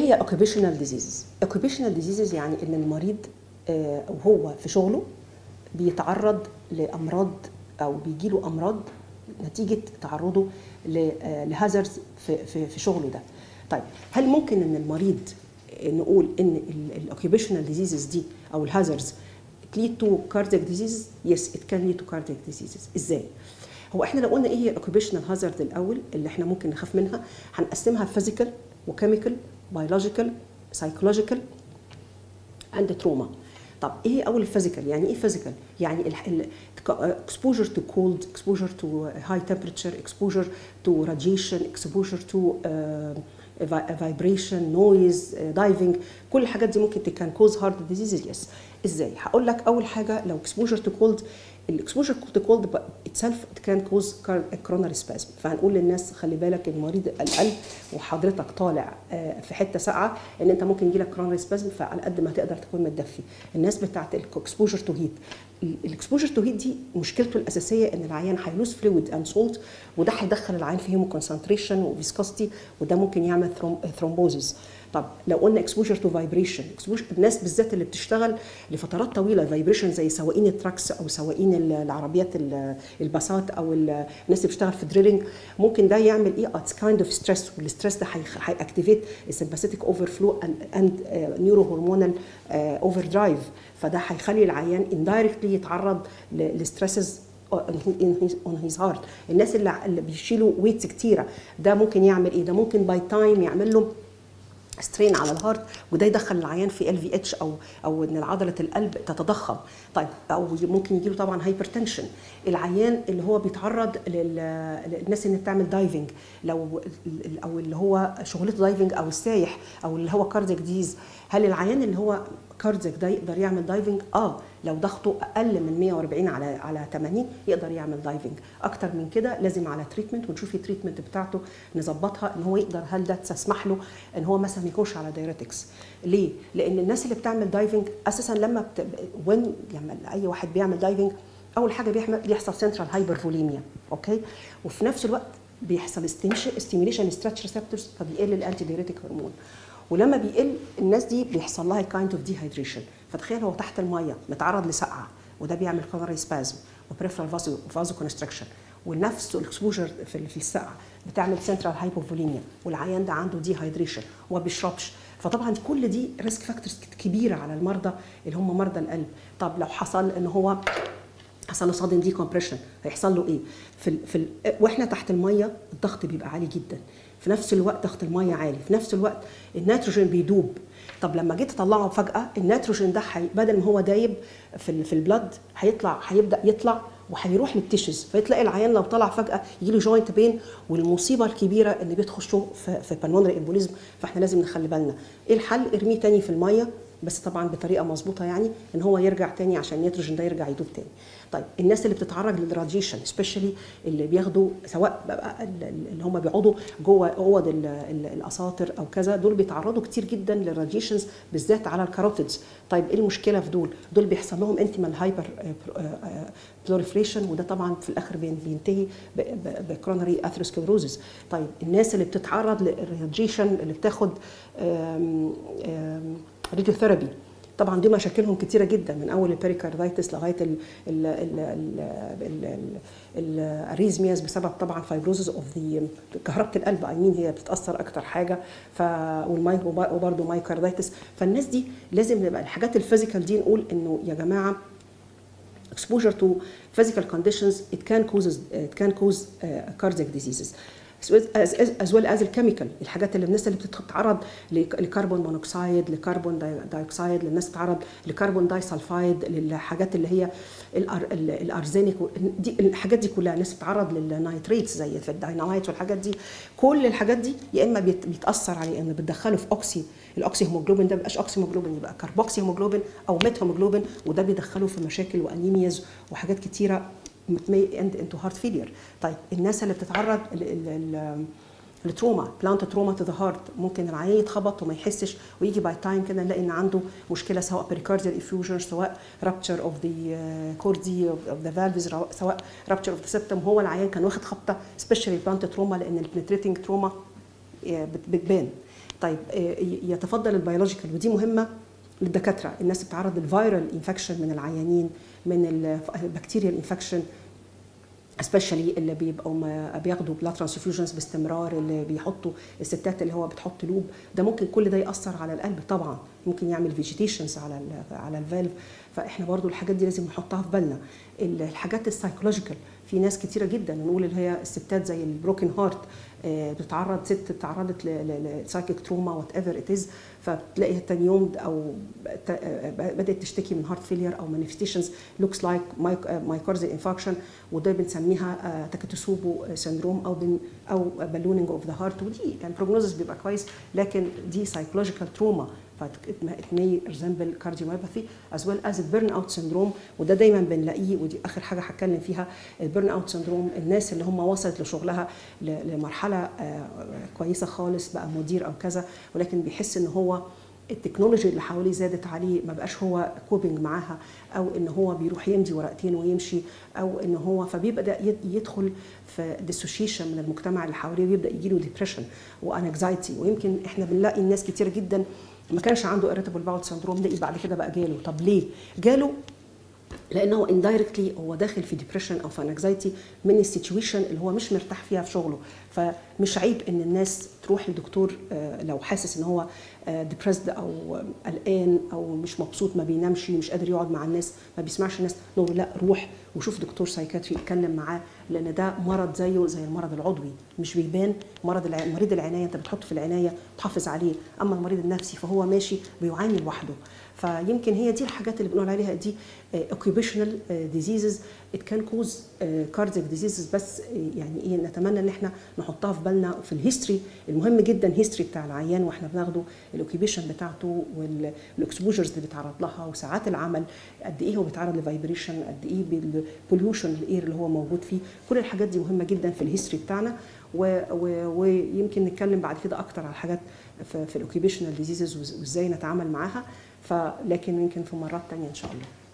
هي occupational diseases occupational diseases يعني ان المريض آه، وهو في شغله بيتعرض لامراض او بيجي له امراض نتيجه تعرضه لهازارds في, في, في شغله ده طيب هل ممكن ان المريض نقول ان الاوكيبيشنال ديزيزز دي او الهازاردز lead to cardiac diseases yes it can lead to cardiac diseases ازاي هو احنا لو قلنا ايه هي الاوكيبيشنال هازارد الاول اللي احنا ممكن نخاف منها هنقسمها فيزيكال وكيميكال بيولوجيكال سايكولوجيكال اند تروما طب ايه اول الفيزيكال يعني ايه فيزيكال يعني exposure to cold exposure to high temperature exposure to radiation exposure to uh, vibration noise uh, diving كل الحاجات دي ممكن كان كوز هارت ديزيز يس ازاي هقول لك اول حاجه لو exposure to cold الاكسبوجر تو كولد اتسلف كان كوز كوروناري سبازم فهنقول للناس خلي بالك المريض القلب وحضرتك طالع في حته ساقعه ان انت ممكن يجي لك كوروناري سبازم فعلى قد ما تقدر تكون متدفي الناس بتاعت الاكسبوجر تو هيت الاكسبوجر تو هيت دي مشكلته الاساسيه ان العيان هيلوز فلويد اند سولت وده هيدخل العيان في هيمو كونسنتريشن وفيسكوستي وده ممكن يعمل ثرومبوزيس طب لو قلنا اكسبوجر تو فايبريشن الناس بالذات اللي بتشتغل لفترات طويله فايبريشن زي سواقين التراكس او سواقين العربيات الباصات او الناس اللي بتشتغل في دريلنج ممكن ده يعمل ايه اتس كايند اوف ستريس والستريس ده هيأكتيفيت السمباثيتيك اوفر فلو اند نيورو هرمونال اوفر درايف فده هيخلي العيان اندايركتلي يتعرض لستريسز اون هيز هارت الناس اللي, اللي بيشيلوا ويتس كتيره ده ممكن يعمل ايه ده ممكن باي تايم يعمل له سترين على الهارت وده يدخل العيان في ال في اتش او او ان عضله القلب تتضخم طيب او ممكن يجي له طبعا هايبرتنشن العيان اللي هو بيتعرض للناس اللي بتعمل دايفنج لو او اللي هو شغلته دايفنج او السايح او اللي هو كاردياك ديز هل العيان اللي هو كاردياك ده يقدر يعمل دايفنج اه لو ضغطه اقل من 140 على على 80 يقدر يعمل دايفنج اكتر من كده لازم على تريتمنت ونشوف التريتمنت بتاعته نظبطها ان هو يقدر هل ده تسمح له ان هو مثلا يخش على دايرتكس ليه لان الناس اللي بتعمل دايفنج اساسا لما بت... وين يعني اي واحد بيعمل دايفنج اول حاجه بيحمل بيحصل سنترال هايبرفوليميا اوكي وفي نفس الوقت بيحصل ستيميليشن ستريتش ريسبتورز فبيقل الانتي دايريتك هرمون ولما بيقل الناس دي بيحصل لها كايند اوف ديهايدريشن فتخيل هو تحت الميه متعرض لسقعه وده بيعمل كورونري سبازم وبريفرال فازو فازو كونستراكشن ونفس الاكسبوجر في, في السقعه بتعمل سنترال هايبوفوليميا والعيان ده عنده ديهايدريشن وما بيشربش فطبعا كل دي ريسك فاكتورز كبيره على المرضى اللي هم مرضى القلب طب لو حصل ان هو حصل له صادن دي كومبريشن هيحصل له ايه في ال في ال واحنا تحت الميه الضغط بيبقى عالي جدا في نفس الوقت ضغط الميه عالي في نفس الوقت النيتروجين بيدوب طب لما جيت اطلعه فجاه النيتروجين ده حي... بدل ما هو دايب في ال... في البلد هيطلع هيبدا يطلع وهيروح للتيشوز فتلاقي العيان لو طلع فجاه يجي له جوينت بين والمصيبه الكبيره اللي بتخشه في, في بالمونري امبوليزم فاحنا لازم نخلي بالنا ايه الحل ارميه تاني في الميه بس طبعا بطريقه مظبوطه يعني ان هو يرجع تاني عشان النيتروجين ده يرجع يدوب تاني طيب الناس اللي بتتعرض للراديشن سبيشالي اللي بياخدوا سواء اللي هم بيقعدوا جوه اوض الاساطر او كذا دول بيتعرضوا كتير جدا للراديشنز بالذات على الكاروتيدز طيب ايه المشكله في دول دول بيحصل لهم انتيمال هايبر بلوريفريشن وده طبعا في الاخر بينتهي بكرونري اثيروسكلروزز طيب الناس اللي بتتعرض للراديشن اللي بتاخد راديوثيرابي طبعا دي مشاكلهم كتيره جدا من اول البيريكاردايتس لغايه الاريزمياز بسبب طبعا فايبروزز اوف ذا كهربه القلب اي مين هي بتتاثر اكتر حاجه ف وبرده مايكاردايتس فالناس دي لازم نبقى الحاجات الفيزيكال دي نقول انه يا جماعه exposure to physical conditions it can causes it can cause uh, cardiac diseases as well as الكيميكال الحاجات اللي الناس اللي بتتعرض لكربون مونوكسيد لكربون دايوكسيد للناس بتتعرض لكربون داي سلفايد للحاجات اللي هي الارزينيك دي الحاجات دي كلها الناس بتتعرض للنايتريتس زي في الدايناميت والحاجات دي كل الحاجات دي يا اما بيتاثر عليه ان بتدخله في اوكسي الاوكسي هيموجلوبين ده ما بيبقاش اوكسي هيموجلوبين يبقى كربوكسي هيموجلوبين او ميت هيموجلوبين وده بيدخله في مشاكل وانيمياز وحاجات كتيره may end into heart failure طيب الناس اللي بتتعرض لتروما بلانت تروما تو ذا هارت ممكن العيان يتخبط وما يحسش ويجي باي تايم كده نلاقي ان عنده مشكله سواء بريكارديال افيوجن سواء رابتشر اوف ذا كوردي اوف ذا فالفز سواء رابتشر اوف ذا سيبتم هو العيان كان واخد خبطه سبيشالي بلانت تروما لان البنتريتنج تروما بتبان طيب آه، يتفضل البيولوجيكال ودي مهمه للدكاتره الناس بتتعرض للفيرال انفكشن من العيانين من البكتيريال انفكشن سبيشالي اللي بيبقوا ما بياخدوا بلاد ترانسفيوجنز باستمرار اللي بيحطوا الستات اللي هو بتحط لوب ده ممكن كل ده ياثر على القلب طبعا ممكن يعمل فيجيتيشنز على ال على الفالف فاحنا برضو الحاجات دي لازم نحطها في بالنا الحاجات السايكولوجيكال في ناس كتيره جدا نقول اللي هي الستات زي البروكن هارت بتتعرض ست تعرضت لسايكيك تروما وات ايفر ات از فبتلاقي تاني يوم او بدات تشتكي من هارت فيلير او مانيفستيشنز لوكس لايك مايكارديال انفاكشن وده بنسميها تاكيتوسوبو سندروم او بن او بالونينج اوف ذا هارت ودي يعني البروجنوزس بيبقى كويس لكن دي سايكولوجيكال تروما it may resemble cardiomyopathy as well as burn out syndrome وده دايما بنلاقيه ودي اخر حاجه هتكلم فيها البرن اوت سندروم الناس اللي هم وصلت لشغلها لمرحله كويسه خالص بقى مدير او كذا ولكن بيحس ان هو التكنولوجي اللي حواليه زادت عليه ما بقاش هو كوبينج معاها او ان هو بيروح يمضي ورقتين ويمشي او ان هو فبيبدا يدخل في ديسوشيشن من المجتمع اللي حواليه بيبدا يجي له ديبريشن وانكزايتي ويمكن احنا بنلاقي الناس كتير جدا ما كانش عنده اريتابل باول سندروم ده بعد كده بقى جاله طب ليه جاله لانه اندايركتلي هو داخل في ديبريشن او في انكزايتي من السيتويشن اللي هو مش مرتاح فيها في شغله فمش عيب ان الناس تروح لدكتور لو حاسس ان هو ديبريسد او قلقان او مش مبسوط ما بينامش مش قادر يقعد مع الناس ما بيسمعش الناس نقول لا روح وشوف دكتور سايكاتري يتكلم معاه لان ده مرض زيه زي المرض العضوي مش بيبان مرض الع... مريض العنايه انت بتحطه في العنايه تحافظ عليه اما المريض النفسي فهو ماشي بيعاني لوحده فيمكن هي دي الحاجات اللي بنقول عليها دي occupational diseases it can cause cardiac diseases بس يعني ايه نتمنى ان احنا نحطها في بالنا في الهيستوري المهم جدا هيستوري بتاع العيان واحنا بناخده الاوكيبيشن بتاعته والاكسبوجرز اللي بيتعرض لها وساعات العمل قد ايه هو بيتعرض لفايبريشن قد ايه بالبوليوشن الاير اللي هو موجود فيه كل الحاجات دي مهمه جدا في الهيستوري بتاعنا ويمكن نتكلم بعد كده اكتر على حاجات في, في الاوكيبيشنال ديزيزز وازاي نتعامل معاها فلكن يمكن في مرات تانية ان شاء الله